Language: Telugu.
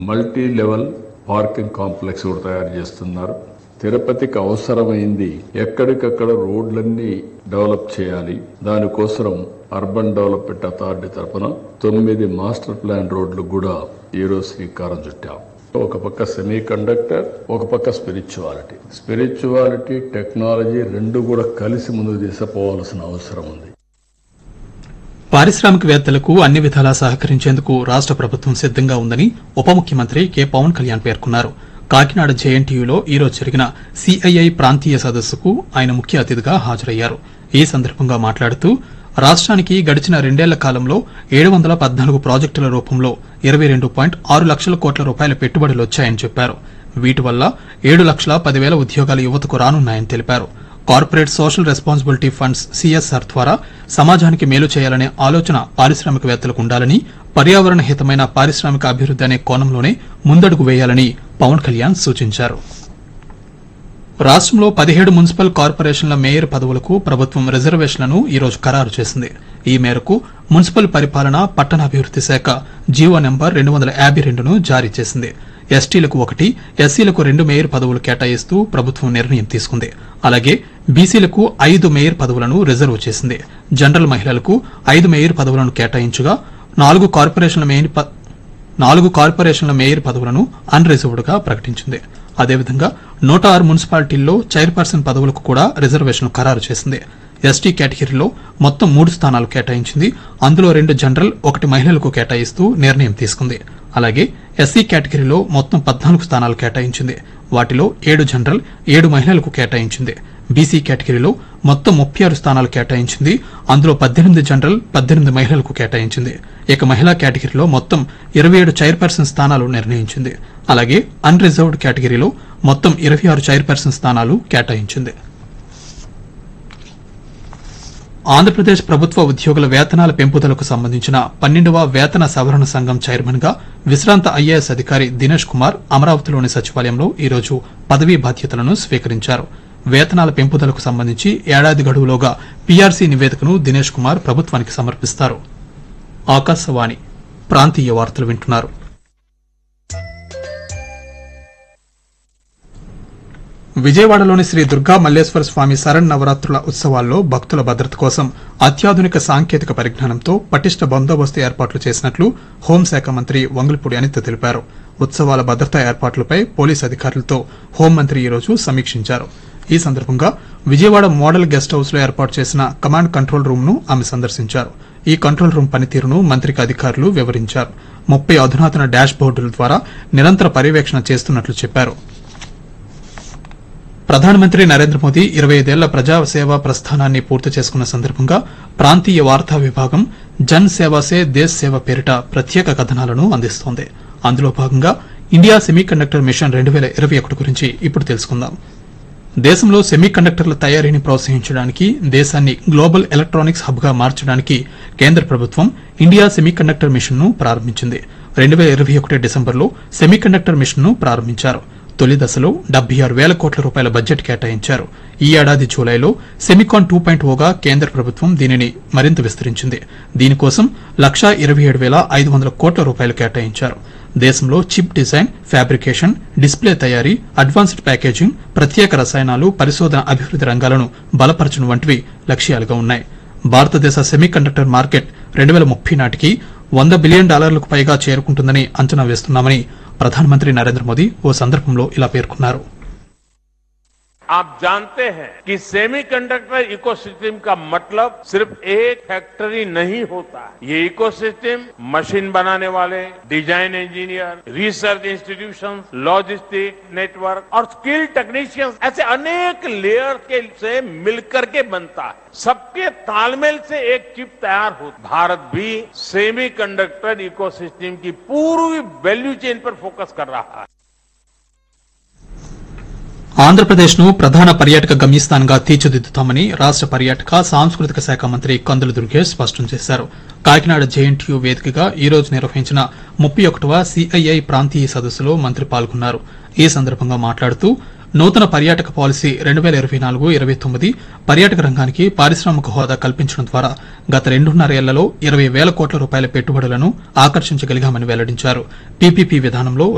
మల్టీ లెవెల్ పార్కింగ్ కాంప్లెక్స్ కూడా తయారు చేస్తున్నారు తిరుపతికి అవసరమైంది ఎక్కడికక్కడ రోడ్లన్నీ డెవలప్ చేయాలి దానికోసం అర్బన్ డెవలప్మెంట్ అథారిటీ తరఫున తొమ్మిది మాస్టర్ ప్లాన్ రోడ్లు కూడా ఈరోజు శ్రీకారం చుట్టాం ఒక పక్క సెమీ కండక్టర్ ఒక పక్క స్పిరిచువాలిటీ స్పిరిచువాలిటీ టెక్నాలజీ రెండు కూడా కలిసి ముందుకు తీసుకుపోవాల్సిన అవసరం ఉంది పారిశ్రామికవేత్తలకు అన్ని విధాలా సహకరించేందుకు రాష్ట ప్రభుత్వం సిద్దంగా ఉందని ఉప ముఖ్యమంత్రి కె పవన్ కళ్యాణ్ పేర్కొన్నారు కాకినాడ జేఎన్టీయూలో ఈరోజు జరిగిన సిఐఐ ప్రాంతీయ సదస్సుకు ఆయన ముఖ్య అతిథిగా హాజరయ్యారు ఈ సందర్భంగా మాట్లాడుతూ రాష్ట్రానికి గడిచిన రెండేళ్ల కాలంలో ఏడు వందల పద్నాలుగు ప్రాజెక్టుల రూపంలో ఇరవై రెండు పాయింట్ ఆరు లక్షల కోట్ల రూపాయల పెట్టుబడులు వచ్చాయని చెప్పారు వీటి వల్ల ఏడు లక్షల పదివేల ఉద్యోగాలు యువతకు రానున్నాయని తెలిపారు corporate social responsibility funds C S R ద్వారా సమాజానికి మేలు చేయాలనే ఆలోచన పారిశ్రామికవేత్తలకు ఉండాలని పర్యావరణ హితమైన పారిశ్రామిక అభివృద్ది అనే కోణంలోనే ముందడుగు వేయాలని పవన్ కళ్యాణ్ సూచించారు రాష్ట్రంలో పదిహేడు మున్సిపల్ కార్పొరేషన్ల మేయర్ పదవులకు ప్రభుత్వం రిజర్వేషన్లను ఈ రోజు ఖరారు చేసింది ఈ మేరకు మున్సిపల్ పరిపాలన పట్టణాభివృద్ది శాఖ జీవో నెంబర్ రెండు వందల యాభై రెండును జారీ చేసింది ఎస్టీలకు ఒకటి ఎస్సీలకు రెండు మేయర్ పదవులు కేటాయిస్తూ ప్రభుత్వం నిర్ణయం తీసుకుంది అలాగే బీసీలకు ఐదు మేయర్ పదవులను రిజర్వ్ చేసింది జనరల్ మహిళలకు ఐదు మేయర్ పదవులను కేటాయించగా నాలుగు కార్పొరేషన్ల మేయర్ ప- నాలుగు కార్పొరేషన్ల మేయర్ పదవులను అన్రిజర్వ్డ్ గా ప్రకటించింది అదేవిధంగా నూట ఆరు మున్సిపాలిటీల్లో చైర్పర్సన్ పదవులకు కూడా రిజర్వేషన్ ఖరారు చేసింది ఎస్టీ కేటగిరీలో మొత్తం మూడు స్థానాలు కేటాయించింది అందులో రెండు జనరల్ ఒకటి మహిళలకు కేటాయిస్తూ నిర్ణయం తీసుకుంది అలాగే ఎస్సీ కేటగిరీలో మొత్తం పద్నాలుగు స్థానాలు కేటాయించింది వాటిలో ఏడు జనరల్ ఏడు మహిళలకు కేటాయించింది బీసీ కేటగిరీలో మొత్తం ముప్పై ఆరు స్థానాలు కేటాయించింది అందులో పద్దెనిమిది జనరల్ పద్దెనిమిది మహిళలకు కేటాయించింది ఇక మహిళా కేటగిరీలో మొత్తం ఇరవై ఏడు చైర్పర్సన్ స్థానాలు నిర్ణయించింది అలాగే అన్ రిజర్వ్డ్ కేటగిరీలో మొత్తం ఇరవై ఆరు చైర్పర్సన్ స్థానాలు కేటాయించింది ఆంధ్రప్రదేశ్ ప్రభుత్వ ఉద్యోగుల వేతనాల పెంపుదలకు సంబంధించిన పన్నెండవ వేతన సవరణ సంఘం చైర్మన్ గా విశ్రాంత ఐఏఎస్ అధికారి దినేష్ కుమార్ అమరావతిలోని సచివాలయంలో ఈరోజు పదవీ బాధ్యతలను స్వీకరించారు వేతనాల పెంపుదలకు సంబంధించి ఏడాది గడువులోగా పీఆర్సీ నివేదికను దినేష్ కుమార్ ప్రభుత్వానికి సమర్పిస్తారు ఆకాశవాణి ప్రాంతీయ వార్తలు వింటున్నారు విజయవాడలోని శ్రీ దుర్గా మల్లేశ్వర స్వామి శరణ్ నవరాత్రుల ఉత్సవాల్లో భక్తుల భద్రత కోసం అత్యాధునిక సాంకేతిక పరిజ్ఞానంతో పటిష్ట బందోబస్తు ఏర్పాట్లు చేసినట్లు హోంశాఖ మంత్రి వంగులపూడి అనిత తెలిపారు ఉత్సవాల భద్రతా ఏర్పాట్లపై పోలీసు అధికారులతో హోంమంత్రి ఈరోజు సమీక్షించారు ఈ సందర్భంగా విజయవాడ మోడల్ గెస్ట్ హౌస్ లో ఏర్పాటు చేసిన కమాండ్ కంట్రోల్ రూమ్ ను ఆమె సందర్శించారు ఈ కంట్రోల్ రూమ్ పనితీరును మంత్రికి అధికారులు వివరించారు ముప్పై అధునాతన డాష్ బోర్డుల ద్వారా నిరంతర పర్యవేక్షణ చేస్తున్నట్లు చెప్పారు ప్రధానమంత్రి నరేంద్ర మోదీ ఇరవై ఐదేళ్ల ప్రజాసేవా ప్రస్థానాన్ని పూర్తి చేసుకున్న సందర్భంగా ప్రాంతీయ వార్తా విభాగం జన్ సేవా సే దేశ్ సేవ పేరిట ప్రత్యేక కథనాలను అందిస్తోంది అందులో భాగంగా ఇండియా సెమీ కండక్టర్ మిషన్ రెండు వేల ఇరవై ఒకటి గురించి ఇప్పుడు తెలుసుకుందాం దేశంలో సెమీ కండక్టర్ల తయారీని ప్రోత్సహించడానికి దేశాన్ని గ్లోబల్ ఎలక్ట్రానిక్స్ హబ్ గా మార్చడానికి కేంద్ర ప్రభుత్వం ఇండియా సెమీ కండక్టర్ మిషన్ ను ప్రారంభించింది రెండు వేల ఇరవై ఒకటి డిసెంబర్లో సెమీ కండక్టర్ మిషన్ ను ప్రారంభించారు తొలి దశలో డెబ్బై ఆరు వేల కోట్ల రూపాయల బడ్జెట్ కేటాయించారు ఈ ఏడాది జూలైలో సెమికాన్ టూ పాయింట్ ఓగా కేంద్ర ప్రభుత్వం దీనిని మరింత విస్తరించింది దీనికోసం లక్షా ఇరవై ఏడు వేల ఐదు వందల కోట్ల రూపాయలు కేటాయించారు దేశంలో చిప్ డిజైన్ ఫ్యాబ్రికేషన్ డిస్ప్లే తయారీ అడ్వాన్స్డ్ ప్యాకేజింగ్ ప్రత్యేక రసాయనాలు పరిశోధన అభివృద్ది రంగాలను బలపరచడం వంటివి లక్ష్యాలుగా ఉన్నాయి భారతదేశ సెమీకండక్టర్ మార్కెట్ రెండు వేల ముప్పై నాటికి వంద బిలియన్ డాలర్లకు పైగా చేరుకుంటుందని అంచనా వేస్తున్నామని ప్రధానమంత్రి నరేంద్ర మోదీ ఓ సందర్భంలో ఇలా పేర్కొన్నారు आप जानते हैं कि सेमीकंडक्टर इकोसिस्टम का मतलब सिर्फ एक फैक्ट्री नहीं होता ये इकोसिस्टम मशीन बनाने वाले design engineer research institution logistic network और स्किल टेक्नीशियंस ऐसे अनेक लेयर के से मिलकर के बनता है सबके तालमेल से एक चिप तैयार हो भारत भी सेमीकंडक्टर इकोसिस्टम की पूरी वैल्यू चेन पर फोकस कर रहा है ఆంధ్రప్రదేశ్ ను ప్రధాన పర్యాటక గమ్యస్థానంగా తీర్చిదిద్దుతామని రాష్ట పర్యాటక సాంస్కృతిక శాఖ మంత్రి కందుల దుర్గేష్ స్పష్టం చేశారు కాకినాడ జేఎన్టీయూ వేదికగా ఈ రోజు నిర్వహించిన ముప్పై ఒకటవ సిఐఐ ప్రాంతీయ సదస్సులో మంత్రి పాల్గొన్నారు ఈ సందర్భంగా మాట్లాడుతూ నూతన పర్యాటక పాలసీ రెండు వేల ఇరవై నాలుగు ఇరవై తొమ్మిది పర్యాటక రంగానికి పారిశ్రామిక హోదా కల్పించడం ద్వారా గత రెండున్నరేళ్లలో ఇరవై వేల కోట్ల రూపాయల పెట్టుబడులను ఆకర్షించగలిగామని వెల్లడించారు పీపీపీ విధానంలో